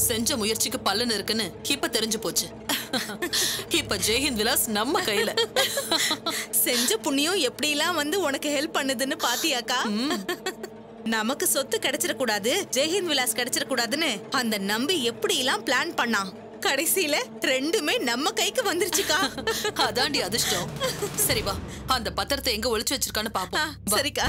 செஞ்ச முயற்சிக்கு பலன் இருக்குன்னு இப்ப தெரிஞ்சு போச்சு இப்ப ஜெயஹிந்த் விலாஸ் நம்ம கையில செஞ்ச புண்ணியம் எப்படிலாம் வந்து உனக்கு ஹெல்ப் பண்ணுதுன்னு பாத்தியாக்கா நமக்கு சொத்து கிடைச்சிடக்கூடாது ஜெயஹிந்த் விலாஸ் கிடைச்சிடக்கூடாதுன்னு அந்த நம்பி எப்படிலாம் பிளான் பண்ணான் கடைசியில ரெண்டுமே நம்ம கைக்கு வந்துருச்சுக்கா அதாண்டி அதிர்ஷ்டம் சரி வா அந்த பத்திரத்தை எங்க ஒளிச்சு வச்சிருக்கான்னு ஆ, பாப்போம் வா. சரிக்கா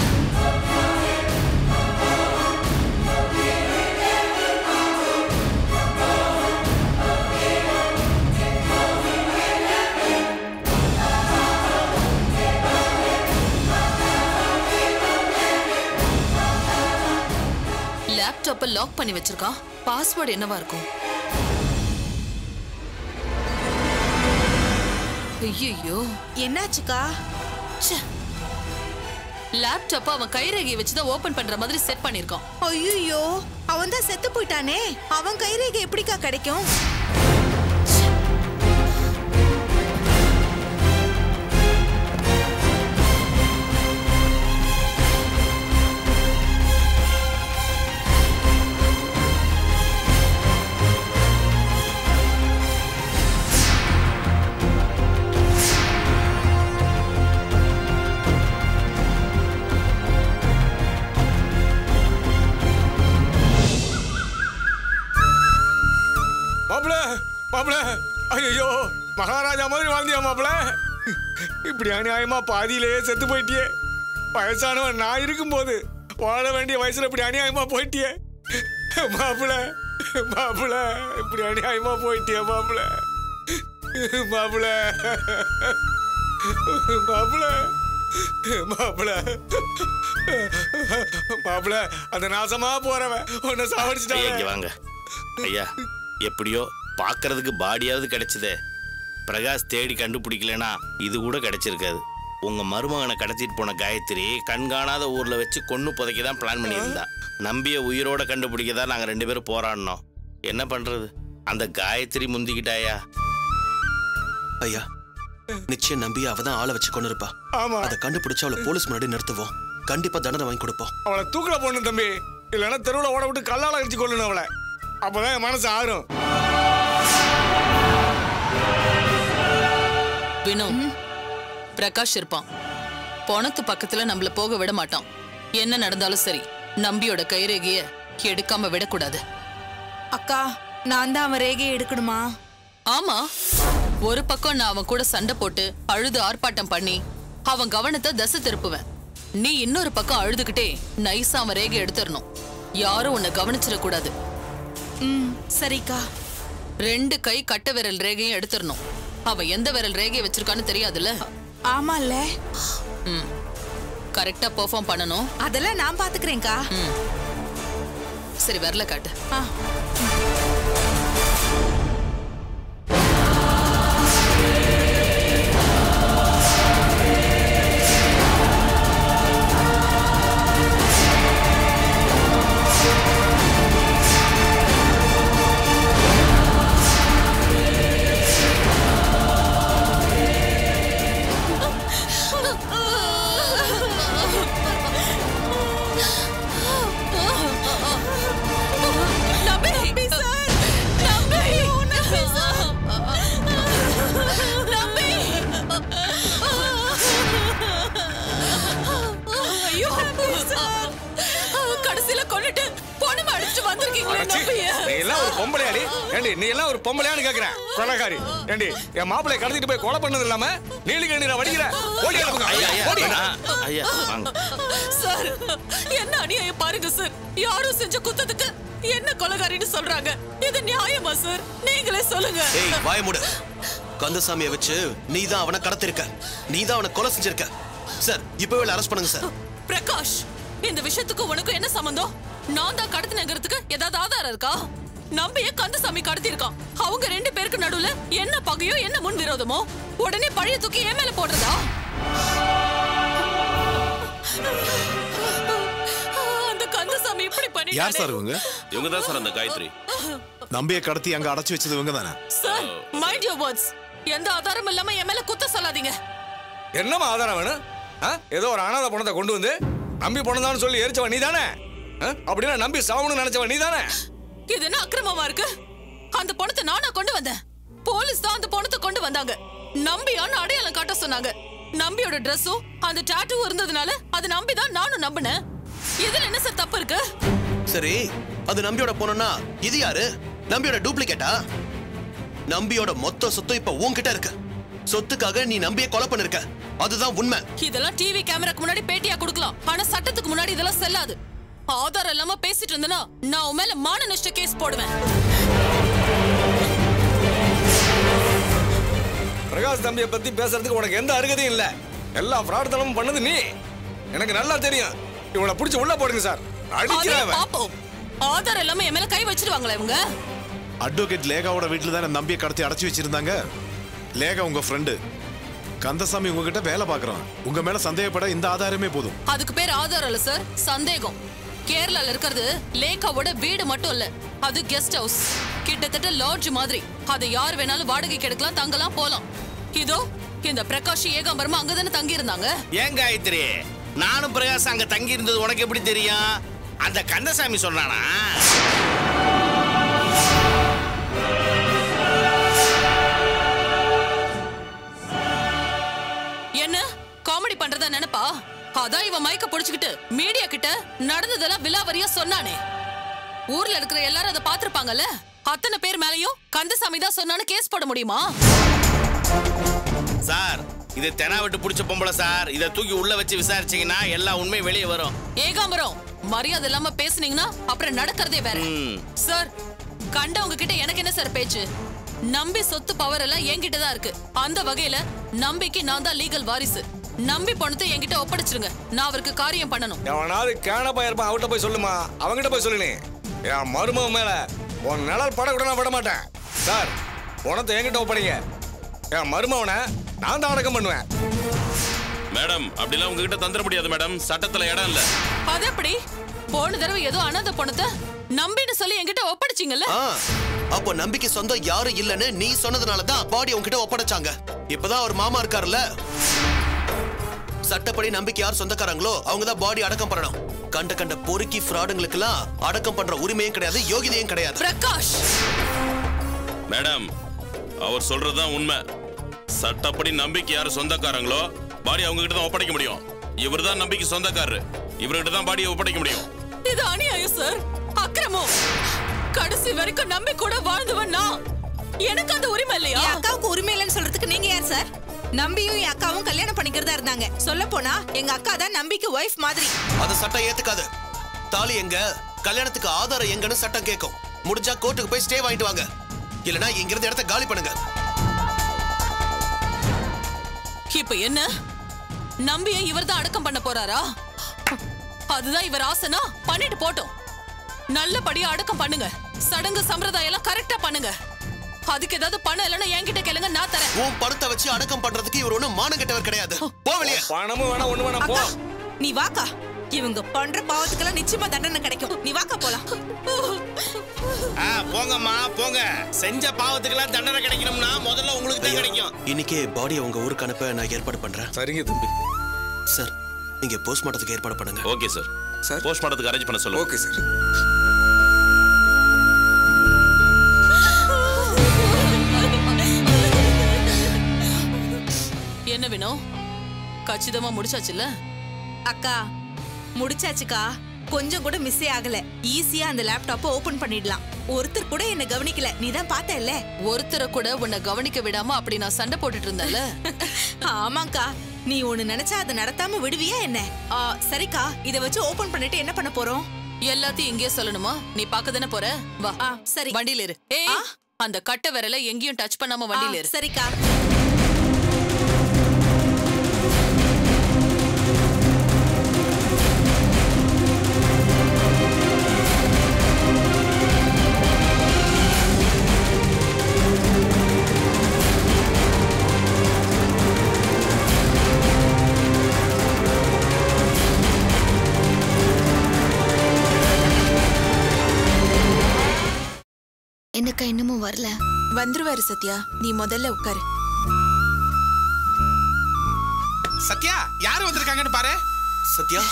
லேப்டாப்பை லாக் பண்ணி வச்சிருக்கான் பாஸ்வேர்டு என்னவா இருக்கும் ஐயோ என்னாச்சுக்கா லேப்டாப்பை அவன் கைரேகையை வச்சு தான் ஓபன் பண்ற மாதிரி செட் பண்ணிருக்கான் ஐயோ அவன் தான் செத்து போயிட்டானே அவன் கைரேகை எப்படிக்கா கிடைக்கும் மாப்பிள மாப்பிள ஐயோ மகாராஜா மாதிரி வாழ்ந்தியா மாப்பிள இப்படி அநியாயமா பாதியிலேயே செத்து போயிட்டியே வயசானவன் நான் இருக்கும்போது வாழ வேண்டிய வயசுல இப்படி அநியாயமா போயிட்டியே மாப்பிள மாப்பிள இப்படி அநியாயமா போயிட்டியே மாப்பிள மாப்பிள மாப்பிள மாப்பிள மாப்பிள அந்த நாசமா போறவன் உன்னை ஐயா இங்க சாவடிச்சிட்டாங்க வாங்க ஐயா எப்படியோ பார்க்கறதுக்கு பாடியாவது கிடைச்சதே பிரகாஷ் தேடி கண்டுபிடிக்கலனா இது கூட கிடைச்சிருக்காது உங்க மருமகனை கடத்திட்டு போன காயத்ரி கண்காணாத ஊர்ல வச்சு கொன்னு புதைக்க தான் பிளான் பண்ணியிருந்தா நம்பிய உயிரோட கண்டுபிடிக்க தான் நாங்க ரெண்டு பேரும் போராடினோம் என்ன பண்றது அந்த காயத்ரி முந்திக்கிட்டாயா ஐயா நிச்சயம் நம்பி அவ தான் ஆளை வச்சு கொண்டு இருப்பா ஆமா அதை கண்டுபிடிச்சு அவளை போலீஸ் முன்னாடி நிறுத்துவோம் கண்டிப்பா தண்டனை வாங்கி கொடுப்போம் அவளை தூக்கில போடணும் தம்பி இல்லைன்னா தெருவில் ஓட விட்டு கல்லால அடிச்சு கொள்ளணும் அவளை அப்பதான் என் மனசு ஆறும் வினோ பிரகாஷ் இருப்பான் பணத்து பக்கத்துல நம்மள போக விட மாட்டான் என்ன நடந்தாலும் சரி நம்பியோட கைரேகைய எடுக்காம விடக்கூடாது அக்கா நான் தான் அவன் ரேகையை எடுக்கணுமா ஆமா ஒரு பக்கம் நான் அவன் கூட சண்டை போட்டு அழுது ஆர்ப்பாட்டம் பண்ணி அவன் கவனத்தை தசை திருப்புவேன் நீ இன்னொரு பக்கம் அழுதுகிட்டே நைஸா அவன் ரேகை எடுத்துடணும் யாரும் உன்னை கவனிச்சிடக்கூடாது ம் சரிக்கா ரெண்டு கை கட்ட விரல் ரேகையும் எடுத்துடணும் அவன் எந்த விரல் ரேகையை வச்சிருக்கான்னு தெரியாதுல்ல ஆமால்ல ம் கரெக்டா பெர்ஃபார்ம் பண்ணணும் அதெல்லாம் நான் பாத்துக்கிறேன்க்கா சரி விரல காட்டு ஆ நம்பி சார் நம்பி நம்பி சார் நம்பி ஐயோ சார் கடைசியில கொன்னுட்டு பொண்ணும அடிச்சு வந்திருக்கீங்களே நம்பிய நீ எல்லாம் ஒரு பொம்பளையாடி ஏண்டி நீ எல்லாம் ஒரு பொம்பளையான்னு கேக்குறேன் கொலைகாரி ஏண்டி என் மாப்பிளைய கடத்திட்டு போய் கொலை பண்ணது இல்லாம நீலி கண்ணீரை வடிக்கிற ஓடி கிடப்புங்க. ஐயா ஐயா ஓடி ஆ, ஐயா வாங்க சார் என்ன அநியாயம் பாருங்க சார் யாரும் செஞ்ச குத்தத்துக்கு என்ன கொலகாரின்னு சொல்றாங்க இது நியாயமா சார் நீங்களே சொல்லுங்க ஏய் வாய மூடு கந்தசாமியை வச்சு நீ தான் அவனை கடத்திருக்க நீ தான் அவனை கொலை செஞ்சிருக்க சார் இப்பவே அரெஸ்ட் பண்ணுங்க சார் பிரகாஷ் இந்த விஷயத்துக்கு உனக்கு என்ன சம்பந்தம் நான் தான் கடத்தினங்கிறதுக்கு ஏதாவது ஆதாரம் இருக்கா நம்பிய கந்தசாமி கடத்திருக்கான் அவங்க ரெண்டு பேருக்கு நடுவுல என்ன பகையோ என்ன முன் விரோதமோ உடனே பழைய தூக்கி என் மேல போடுறதா அந்த கந்தசாமி இப்படி யார் சார் பண்ணி இவங்க இவங்க தான் சார் அந்த காயத்ரி நம்பியை கடத்தி அங்க அடைச்சு வச்சது இவங்க தானே சார் மைண்ட் யோர் வேர்ட்ஸ் எந்த ஆதாரமும் இல்லாம என் மேல குத்த சொல்லாதீங்க என்னம்மா ஆதாரம் வேணும் ஆ? ஏதோ ஒரு அனாதை பணத்தை கொண்டு வந்து நம்பி பணம் சொல்லி எரிச்சவன் நீ தானே அப்படின்னா நம்பி சாவணும்னு நினைச்சவன் நீ தானே இது என்ன அக்கிரமமா இருக்கு அந்த பணத்தை நானா கொண்டு வந்தேன் போலீஸ் தான் அந்த பணத்தை கொண்டு வந்தாங்க நம்பியான்னு அடையாளம் காட்ட சொன்னாங்க நம்பியோட ட்ரெஸ்ஸும் அந்த டாட்டூ இருந்ததுனால அது நம்பி தான் நானும் நம்பினேன் இதுல என்ன சார் தப்பு இருக்கு சரி அது நம்பியோட போனோம்னா இது யாரு நம்பியோட டூப்ளிகேட்டா நம்பியோட மொத்த சொத்து இப்ப உன்கிட்ட இருக்கு சொத்துக்காக நீ நம்பிய கொலை பண்ணிருக்க அதுதான் உண்மை இதெல்லாம் டிவி கேமராக்கு முன்னாடி பேட்டியா கொடுக்கலாம் ஆனா சட்டத்துக்கு முன்னாடி இதெல்லாம் செல்லாது ஆதாரம் இல்லாம பேசிட்டு இருந்தனா நான் உன் மேல மான நஷ்ட கேஸ் போடுவேன் பிரகாஷ் தம்பியை பத்தி பேசுறதுக்கு உனக்கு எந்த அருகதையும் இல்ல எல்லா ஃப்ராட் தனமும் பண்ணது நீ எனக்கு நல்லா தெரியும் இவனை பிடிச்சி உள்ள போடுங்க சார் அதையும் அடிக்கிறவன் பாப்போம் ஆதாரம் இல்லாம என் மேல கை வச்சிருவாங்களா இவங்க அட்வொகேட் லேகாவோட வீட்டுல தானே நம்பியை கடத்தி அடைச்சு வச்சிருந்தாங்க லேகா உங்க ஃப்ரெண்டு கந்தசாமி உங்ககிட்ட வேலை பார்க்கறான் உங்க மேல சந்தேகப்பட இந்த ஆதாரமே போதும் அதுக்கு பேர் ஆதாரம் இல்ல சார் சந்தேகம் கேரளால இருக்கிறது லேகாவோட வீடு மட்டும் இல்ல அது கெஸ்ட் ஹவுஸ் கிட்டத்தட்ட லாட்ஜ் மாதிரி அதை யார் வேணாலும் வாடகைக்கு எடுக்கலாம் தங்கலாம் போலாம் இதோ இந்த பிரகாஷ் ஏகாம்பரமா அங்கதானே தங்கி இருந்தாங்க ஏன் காயத்ரி நானும் பிரகாஷ் அங்க தங்கி இருந்தது உனக்கு எப்படி தெரியும் அந்த கந்தசாமி சொன்னானா என்ன காமெடி பண்றதா நினைப்பா அதான் இவன் மைக்க புடிச்சுக்கிட்டு மீடியா கிட்ட நடந்ததெல்லாம் விலாவரியா சொன்னானே ஊர்ல இருக்கிற எல்லாரும் அதை பாத்திருப்பாங்கல்ல அத்தனை பேர் மேலயும் கந்தசாமி தான் சொன்னான்னு கேஸ் போட முடியுமா சார் இது தெனா விட்டு பிடிச்ச பொம்பளை சார் இதை தூக்கி உள்ள வச்சு விசாரிச்சீங்கன்னா எல்லா உண்மையும் வெளியே வரும் ஏகாம்பரம் மரியாதை இல்லாம பேசுனீங்கன்னா அப்புறம் நடக்கிறதே வேற ம். சார் கண்டவங்க கிட்ட எனக்கு என்ன சார் பேச்சு நம்பி சொத்து பவர் எல்லாம் என்கிட்ட தான் இருக்கு அந்த வகையில நம்பிக்கு நான் தான் லீகல் வாரிசு நம்பி பணத்தை என்கிட்ட ஒப்படைச்சிருங்க நான் அவருக்கு காரியம் பண்ணணும் எவனாவது கேன பயிருப்பான் அவன்கிட்ட போய் சொல்லுமா அவன்கிட்ட போய் சொல்லு நீ என் மருமகன் மேல உன் நிழல் படக்கூட நான் விட மாட்டேன் சார் உனத்தை என்கிட்ட ஒப்படைங்க என் மருமவனை நான் தான் அடக்கம் பண்ணுவேன் மேடம் அப்படிலாம் உங்ககிட்ட தந்துட முடியாது மேடம் சட்டத்துல இடம் இல்ல அது எப்படி போன தடவை ஏதோ அனாதை பணத்தை நம்பின்னு சொல்லி என்கிட்ட ஒப்படைச்சிங்கல்ல ஆ அப்போ நம்பிக்கை சொந்தம் யாரும் இல்லைன்னு நீ சொன்னதுனால தான் பாடி உன்கிட்ட ஒப்படைச்சாங்க இப்பதான் அவர் மாமா இருக்காருல்ல சட்டப்படி நம்பிக்கை யார் சொந்தக்காரங்களோ அவங்க தான் பாடி அடக்கம் பண்ணணும் கண்ட கண்ட பொறுக்கி ஃப்ராடுங்களுக்கெல்லாம் அடக்கம் பண்ற உரிமையும் கிடையாது யோகிதையும் கிடையாது பிரகாஷ் மேடம் அவர் சொல்றதுதான் உண்மை சட்டப்படி நம்பிக்கை யாரு சொந்தக்காரங்களோ பாடி அவங்க கிட்ட தான் ஒப்படைக்க முடியும் இவர் தான் நம்பிக்கை சொந்தக்காரரு இவர்கிட்ட தான் பாடியை ஒப்படைக்க முடியும் இது அநியாயம் சார் அக்கிரமம் கடைசி வரைக்கும் நம்பி கூட வாழ்ந்தவன் நான் எனக்கு அந்த உரிமை இல்லையா என் அக்காவுக்கு உரிமை இல்லைன்னு சொல்றதுக்கு நீங்க யார் சார் நம்பியும் என் அக்காவும் கல்யாணம் பண்ணிக்கிறதா இருந்தாங்க சொல்ல போனா எங்க அக்கா தான் நம்பிக்கு ஒய்ஃப் மாதிரி அது சட்டம் ஏத்துக்காது தாலி எங்க கல்யாணத்துக்கு ஆதாரம் எங்கன்னு சட்டம் கேட்கும் முடிஞ்சா கோர்ட்டுக்கு போய் ஸ்டே வாங்கிட்டு வாங்க இல்லனா இங்க இருந்து இடத்த காலி பண்ணுங்க இப்ப என்ன நம்பிய இவர் தான் அடக்கம் பண்ண போறாரா அதுதான் இவர் ஆசைனா பண்ணிட்டு போட்டோம் நல்லபடியா அடக்கம் பண்ணுங்க சடங்கு சம்பிரதாயம் எல்லாம் கரெக்டா பண்ணுங்க அதுக்கு ஏதாவது பணம் இல்லைன்னா என்கிட்ட கேளுங்க நான் தரேன் உன் பணத்தை வச்சு அடக்கம் பண்றதுக்கு இவர் ஒண்ணும் மானங்கெட்டவர் கிடையாது போ வெளியே பணமும் வேணாம் ஒண்ணு வேணாம் போ அக்கா நீ வாக்கா இவங்க பண்ற பாவத்துக்கெல்லாம் நிச்சயமா தண்டனை கிடைக்கும் நீ வாக்கா போலாம் ஆ போங்கம்மா போங்க செஞ்ச பாவத்துக்கெல்லாம் தண்டனை கிடைக்கணும்னா முதல்ல உங்களுக்கு தான் கிடைக்கும் இன்னைக்கே பாடியை உங்க ஊருக்கு அனுப்ப நான் ஏற்பாடு பண்றேன் சரிங்க தம்பி சார் நீங்க போஸ்ட்மார்ட்டத்துக்கு ஏற்பாடு பண்ணுங்க ஓகே சார் சார். போஸ்ட்மார்ட்டத்துக்கு அரேஞ்ச் பண்ண சொல்லுங்க ஓகே சார் என்ன வேணும் கச்சிதமா முடிச்சாச்சுல்ல அக்கா முடிச்சாச்சுக்கா கொஞ்சம் கூட மிஸ்ஸே ஆகல ஈஸியா அந்த லேப்டாப்பை ஓபன் பண்ணிடலாம் ஒருத்தர் கூட என்ன கவனிக்கல நீ தான் பார்த்தல ஒருத்தரை கூட உன்னை கவனிக்க விடாம அப்படி நான் சண்டை போட்டுட்டு இருந்தேன்ல ஆமாக்கா நீ ஒண்ணு நினைச்சா அதை நடத்தாம விடுவியா என்ன ஆ, சரிக்கா இத வச்சு ஓபன் பண்ணிட்டு என்ன பண்ண போறோம் எல்லாத்தையும் இங்கேயே சொல்லணுமா நீ பார்க்க தானே போற வா ஆ, சரி. வண்டியில இரு ஏய் அந்த கட்டை விரல எங்கேயும் டச் பண்ணாம வண்டியில ஆ, இரு சரிக்கா என்னக்கா இன்னமும் வரல வந்துருவாரு சத்யா நீ முதல்ல உட்காரு சத்யா யார் வந்திருக்காங்கன்னு பாரு சத்யா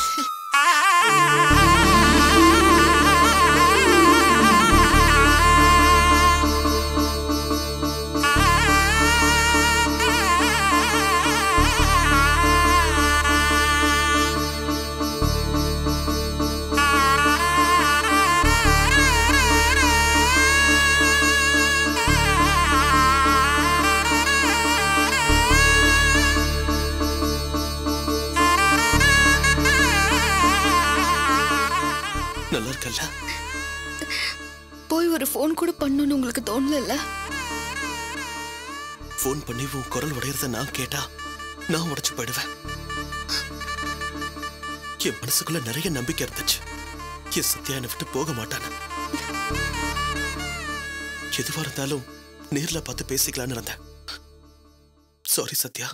ஒரு ஃபோன் கூட பண்ணணும்னு உங்களுக்கு தோணல ஃபோன் பண்ணி உன் குரல் உடையறத நான் கேட்டா நான் உடைச்சு போயிடுவேன் என் மனசுக்குள்ள நிறைய நம்பிக்கை இருந்துச்சு என் சத்யா என்னை விட்டு போக மாட்டான எதுவா இருந்தாலும் நேர்ல பார்த்து பேசிக்கலாம்னு இருந்தேன் சாரி சத்யா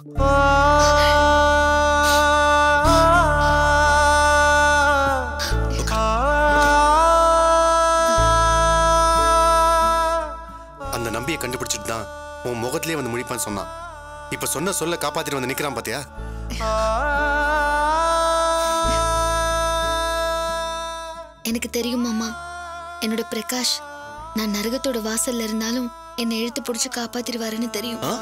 அந்த நம்பியை கண்டுபிடிச்சிட்டு தான் உன் முகத்திலே வந்து முடிப்பான்னு சொன்னான் இப்ப சொன்ன சொல்ல காப்பாத்திட்டு வந்து நிக்கிறான் பாத்தியா எனக்கு தெரியும் மாமா என்னோட பிரகாஷ் நான் நரகத்தோட வாசல்ல இருந்தாலும் என்னை இழுத்து பிடிச்சு காப்பாத்திடுவாருன்னு தெரியும் ஆ?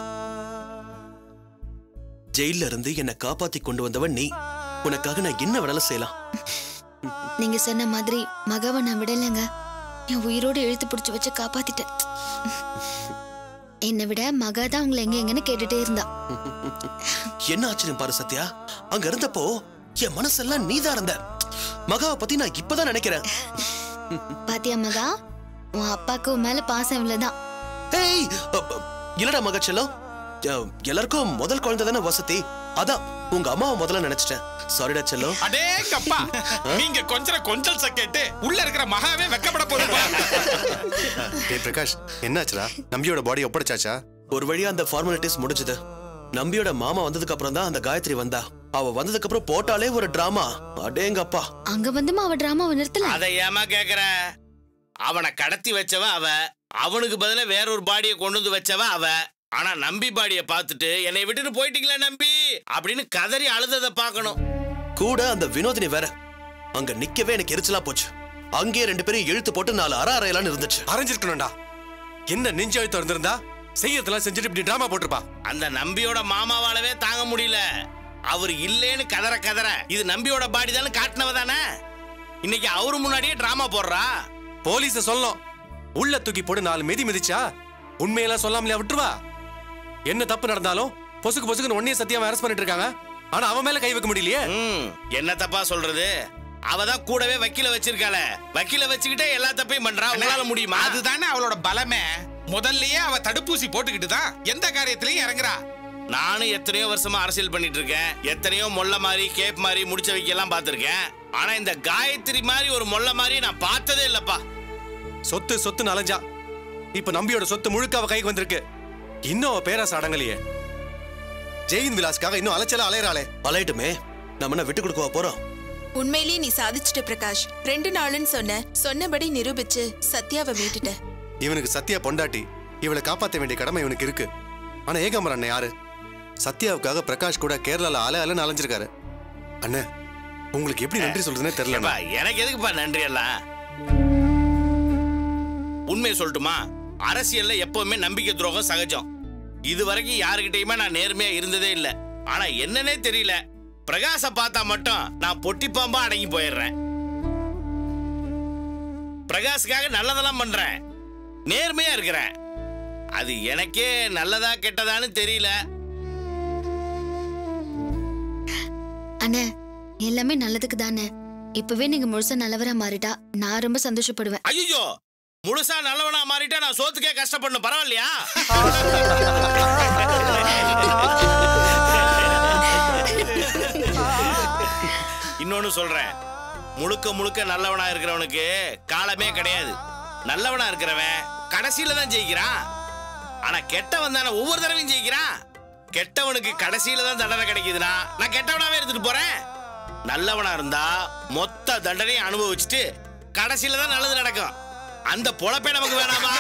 ஜெயில்ல இருந்து என்னை காப்பாத்தி கொண்டு வந்தவன் நீ உனக்காக நான் என்ன வேணாலும் செய்யலாம் நீங்க சொன்ன மாதிரி மகாவை நான் விடலைங்க என் உயிரோடு இழுத்து பிடிச்சு வச்சு காப்பாத்திட்டேன் என்னை விட மகா தான் உங்களை எங்க எங்கன்னு கேட்டுட்டே இருந்தா என்ன ஆச்சரியம் பாரு சத்யா அங்க இருந்தப்போ என் மனசெல்லாம் நீதான் இருந்த மகாவை பத்தி நான் இப்பதான் நினைக்கிறேன் பாத்தியா மகா உன் அப்பாக்கு உன் மேல பாசம் இவ்வளவுதான் ஏய் அ- அ, இல்லடா மகச்செல்லம் அ, எல்லாருக்கும் முதல் குழந்தை தானே வசதி அதான் உங்க அம்மாவை முதல்ல நினைச்சிட்டேன் சாரிடா செல்லம் அடே கப்பா நீங்க கொஞ்சம் கொஞ்சல் சக்கேட்டு உள்ள இருக்கிற மகாவே வெக்கப்பட போதுப்பா டேய் பிரகாஷ் என்னாச்சுடா நம்பியோட பாடி ஒப்படைச்சாச்சா ஒரு வழியா அந்த ஃபார்மாலிட்டிஸ் முடிஞ்சது நம்பியோட மாமா வந்ததுக்கு அப்புறம் தான் அந்த காயத்ரி வந்தா அவ வந்ததுக்கு அப்புறம் போட்டாலே ஒரு டிராமா அடேங்கப்பா அங்க வந்துமா அவ டிராமாவை நிறுத்தல அதை ஏமா கேக்குற அவனை கடத்தி வச்சவன் அவ அவனுக்கு பதிலா வேற ஒரு பாடியை கொண்டு வந்து வச்சவன் அவ ஆனா நம்பி பாடியை பார்த்துட்டு என்னை விட்டுட்டு போயிட்டீங்களா நம்பி அப்படின்னு கதறி அழுததை பார்க்கணும் கூட அந்த வினோதினி வேற அங்க நிக்கவே எனக்கு எரிச்சலா போச்சு அங்கேயே ரெண்டு பேரும் இழுத்து போட்டு நாலு அற அறையலான்னு இருந்துச்சு அரைஞ்சிருக்கணும்டா என்ன நெஞ்சு அழுத்தம் இருந்திருந்தா செய்யறதெல்லாம் செஞ்சுட்டு இப்படி டிராமா போட்டிருப்பா அந்த நம்பியோட மாமாவாலவே தாங்க முடியல அவர் இல்லேன்னு கதற கதற இது நம்பியோட பாடி தானே காட்டினவ தானே இன்னைக்கு அவரு முன்னாடியே டிராமா போடுறா போலீஸ சொல்லணும் உள்ள தூக்கி போட்டு நாலு மிதி மிதிச்சா உண்மையெல்லாம் சொல்லாமலையா விட்டுருவா என்ன தப்பு நடந்தாலும் பொசுக்கு பொசுக்குன்னு ஒன்னே சத்தியாவை அரெஸ்ட் பண்ணிட்டு இருக்காங்க ஆனா அவன் மேல கை வைக்க முடியலையே ம் என்ன தப்பா சொல்றது அவ தான் கூடவே வக்கீல வச்சிருக்காள வக்கீல வச்சுக்கிட்டே எல்லா தப்பையும் பண்றா உங்களால முடியுமா அதுதானே அவளோட பலமே முதல்லயே அவ தடுப்பூசி போட்டுக்கிட்டு தான் எந்த காரியத்திலயும் இறங்குறா நானும் எத்தனையோ வருஷமா அரசியல் பண்ணிட்டு இருக்கேன் எத்தனையோ மொல்ல மாதிரி கேப் மாதிரி முடிச்ச வைக்கலாம் பார்த்திருக்கேன் ஆனா இந்த காயத்ரி மாதிரி ஒரு மொல்ல மாதிரி நான் பார்த்ததே இல்லப்பா சொத்து சொத்து அலைஞ்சா இப்ப நம்பியோட சொத்து முழுக்க அவ கைக்கு வந்திருக்கு இன்னும் அவ பேராசை அடங்கலையே ஜெயின் விலாஸ்க்காக இன்னும் அலைச்சல அலையறாளே அலையட்டுமே நம்ம என்ன விட்டு கொடுக்கவா போறோம் உண்மையிலேயே நீ சாதிச்சிட்ட பிரகாஷ் ரெண்டு நாளுன்னு சொன்ன சொன்னபடி நிரூபிச்சு சத்யாவை மீட்டுட்ட இவனுக்கு சத்யா பொண்டாட்டி இவளை காப்பாத்த வேண்டிய கடமை இவனுக்கு இருக்கு ஆனா ஏகாம்பரம் அண்ணன் யாரு சத்யாவுக்காக பிரகாஷ் கூட கேரளால அலை அலைன்னு அலைஞ்சிருக்காரு அண்ணே உங்களுக்கு எப்படி நன்றி சொல்றதுனே தெரியல ஏப்பா, எனக்கு எதுக்குப்பா நன்றி எல்லாம் உண்மையை சொல்லட்டுமா அரசியல்ல எப்பவுமே நம்பிக்கை துரோகம் சகஜம் இது வரைக்கும் யாருக்கிட்டயுமே நான் நேர்மையா இருந்ததே இல்ல ஆனா என்னன்னே தெரியல பிரகாச பார்த்தா மட்டும் நான் பொட்டி பாம்பா அடங்கி போயிடுறேன் பிரகாஷுக்காக நல்லதெல்லாம் பண்றேன் நேர்மையா இருக்கிறேன் அது எனக்கே நல்லதா கெட்டதான்னு தெரியல அண்ணே எல்லாமே நல்லதுக்கு தானே இப்பவே நீங்க முழுசா நல்லவரா மாறிட்டா நான் ரொம்ப சந்தோஷப்படுவேன் ஐயோ முழுசா நல்லவனா மாறிட்டா நான் சோத்துக்கே கஷ்டப்படணும் பரவாயில்லையா இன்னொன்னு சொல்றேன் முழுக்க முழுக்க நல்லவனா இருக்கிறவனுக்கு காலமே கிடையாது நல்லவனா இருக்கிறவன் கடைசியில தான் ஜெயிக்கிறான் ஆனா கெட்டவன் தானே ஒவ்வொரு தடவையும் ஜெயிக்கிறான் கெட்டவனுக்கு கடைசியில தான் தண்டனை கிடைக்குதுன்னா நான் கெட்டவனாவே எடுத்துட்டு போறேன் நல்லவனா இருந்தா மொத்த தண்டனையும் அனுபவிச்சுட்டு கடைசியில தான் நல்லது நடக்கும் அந்த பொழப்பே நமக்கு வேணாமா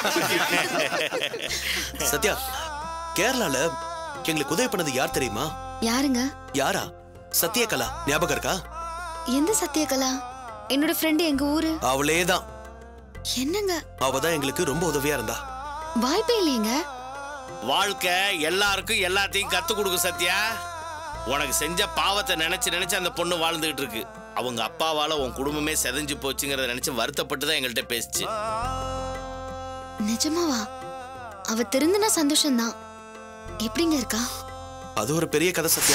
சத்யா கேரளால எங்களுக்கு உதவி பண்ணது யார் தெரியுமா யாருங்க யாரா சத்யகலா ஞாபகம் இருக்கா எந்த சத்யகலா என்னோட ஃப்ரெண்டு எங்க ஊரு அவளே தான் என்னங்க அவ தான் எங்களுக்கு ரொம்ப உதவியா இருந்தா வாய்ப்பே இல்லையேங்க வாழ்க்கை எல்லாருக்கும் எல்லாத்தையும் கத்து கொடுக்கும் சத்யா உனக்கு செஞ்ச பாவத்தை நினைச்சு நினைச்சு அந்த பொண்ணு வாழ்ந்துகிட்டு இருக்கு அவங்க அப்பாவால உன் குடும்பமே செதஞ்சு போச்சுங்கிறத நினைச்சு வருத்தப்பட்டு தான் எங்கள்கிட்ட பேசுச்சு நிஜமாவா அவ திருந்தினா சந்தோஷம்தான் எப்படிங்க இருக்கா அது ஒரு பெரிய கதை சத்யா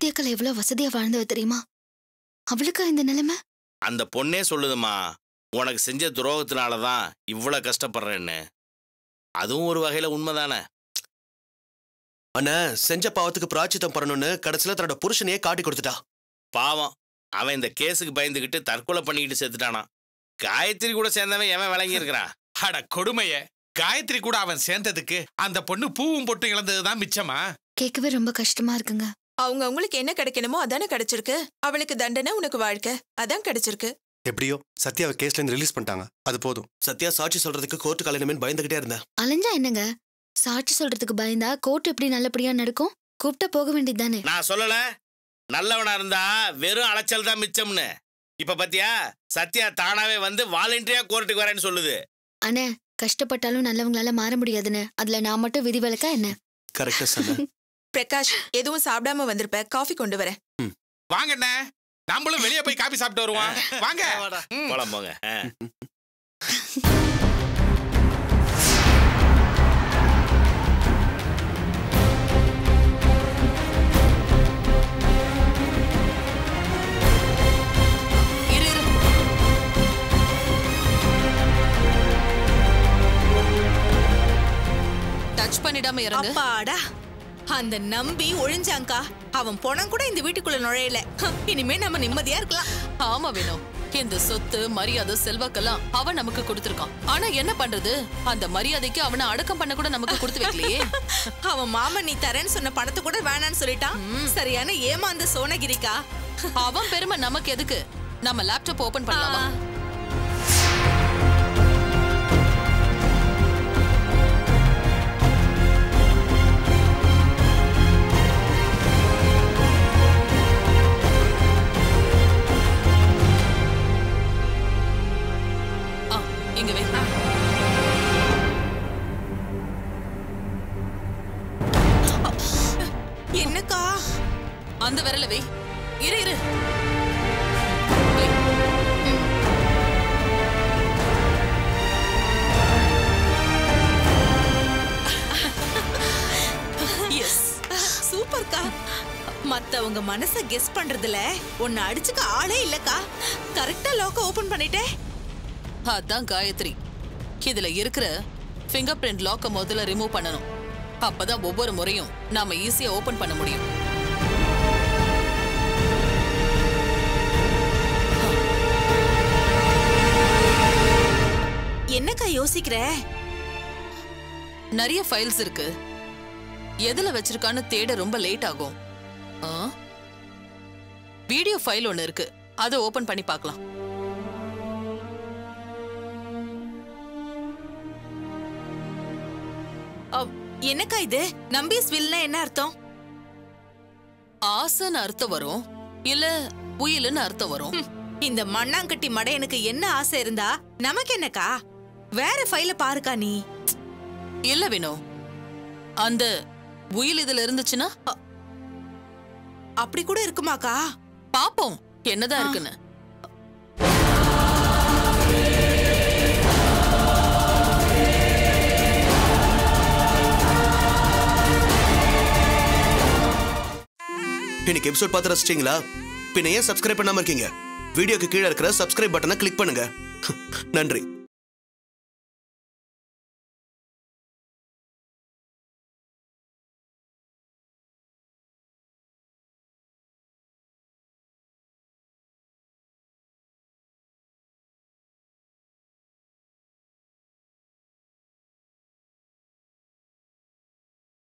சத்யாக்கள் எவ்வளவு வசதியா வாழ்ந்தவ தெரியுமா அவளுக்கா இந்த நிலைமை அந்த பொண்ணே சொல்லுதுமா உனக்கு செஞ்ச துரோகத்தினால தான் இவ்வளோ கஷ்டப்படுறேன்னு அதுவும் ஒரு வகையில உண்மைதானே அண்ணா செஞ்ச பாவத்துக்கு பிராச்சித்தம் பண்ணணும்னு கடைசியில தன்னோட புருஷனையே காட்டி கொடுத்துட்டா பாவம் அவன் இந்த கேஸுக்கு பயந்துகிட்டு தற்கொலை பண்ணிக்கிட்டு செத்துட்டானா காயத்ரி கூட சேர்ந்தவன் எவன் விளங்கி இருக்கிறான் அட கொடுமைய காயத்ரி கூட அவன் சேர்ந்ததுக்கு அந்த பொண்ணு பூவும் பொட்டு இழந்ததுதான் மிச்சமா கேட்கவே ரொம்ப கஷ்டமா இருக்குங்க அவங்க அவங்களுக்கு என்ன கிடைக்கணுமோ அதானே கிடைச்சிருக்கு அவளுக்கு தண்டனை உனக்கு வாழ்க்கை அதான் கிடைச்சிருக்கு எப்படியோ சத்யாவை கேஸ்ல இருந்து ரிலீஸ் பண்ணிட்டாங்க அது போதும் சத்யா சாட்சி சொல்றதுக்கு கோர்ட்டு கலைஞமே பயந்துகிட்டே இருந்தேன் அலைஞ்சா என்னங்க சாட்சி சொல்றதுக்கு பயந்தா கோர்ட் எப்படி நல்லபடியா நடக்கும் கூப்பிட்டா போக வேண்டியதுதானே நான் சொல்லல நல்லவனா இருந்தா வெறும் அலைச்சல் தான் மிச்சம்னு இப்ப பாத்தியா சத்யா தானாவே வந்து வாலண்டியா கோர்ட்டுக்கு வரேன்னு சொல்லுது அண்ணே கஷ்டப்பட்டாலும் நல்லவங்களால மாற முடியாதுன்னு அதுல நான் மட்டும் விதிவிலக்கா என்ன கரெக்டா சொன்ன பிரகாஷ் எதுவும் சாப்பிடாம வந்திருப்ப காஃபி கொண்டு வரேன் வாங்க அண்ணே நம்மளும் வெளியே போய் காபி சாப்பிட்டு வருவோம் வாங்க ம். போலாம் போங்க ஆ. இரு இரு டச் பண்ணிடாம இறங்கு அப்பாடா அந்த நம்பி ஒழிஞ்சாங்கா அவன் போனா கூட இந்த வீட்டுக்குள்ள நுழையல ஹம், இனிமே நம்ம நிம்மதியா இருக்கலாம் ஆமா வேணும் இந்த சொத்து மரியாதை செல்வாக்கெல்லாம் அவன் நமக்கு கொடுத்திருக்கான் ஆனா என்ன பண்றது அந்த மரியாதைக்கு அவனை அடக்கம் பண்ண கூட நமக்கு கொடுத்து வைக்கலையே அவன் மாமன் நீ தரேன்னு சொன்ன பணத்தை கூட வேணான்னு சொல்லிட்டான் சரியான ஏமாந்த சோனகிரிக்கா அவன் பெருமை நமக்கு எதுக்கு நம்ம லேப்டாப் ஓபன் பண்ணலாமா ஆ, இங்க வை என்னக்கா அந்த விரல வை இரு இரு வை. எஸ் சூப்பர்க்கா மத்தவங்க மனச கெஸ் பண்றதுல உன்னை அடிச்சுக்க ஆளே இல்லக்கா கரெக்டா லாக்க ஓபன் பண்ணிட்டே அதான் காயத்ரி இதுல இருக்கிற ஃபிங்கர் பிரிண்ட் லாக்க முதல்ல ரிமூவ் பண்ணணும் அப்பதான் ஒவ்வொரு முறையும் நாம ஈஸியா ஓபன் பண்ண முடியும் என்னக்கா யோசிக்கிற நிறைய ஃபைல்ஸ் இருக்கு எதுல வச்சிருக்கான்னு தேட ரொம்ப லேட் ஆகும் ஆ? வீடியோ ஃபைல் ஒன்னு இருக்கு அதை ஓபன் பண்ணி பார்க்கலாம் அவ், என்னக்கா இது நம்பிஸ் வில்னா என்ன அர்த்தம் ஆசைன்னு அர்த்தம் வரும் இல்ல உயிலுன்னு அர்த்தம் வரும் ஹம், இந்த மண்ணாங்கட்டி மடையனுக்கு என்ன ஆசை இருந்தா நமக்கு என்னக்கா வேற ஃபைல பாருக்கா நீ இல்ல வினோ அந்த உயில் இதுல இருந்துச்சுன்னா அப்படி கூட இருக்குமாக்கா பாப்போம் என்னதான் இருக்குன்னு இன்னைக்கு எபிசோட் பார்த்து ரசிச்சிங்களா பின்ன ஏன் சப்ஸ்கிரைப் பண்ணாம இருக்கீங்க வீடியோக்கு கீழே இருக்கிற சப்ஸ்கிரைப் பட்டனை கிளிக் பண்ணுங்க நன்றி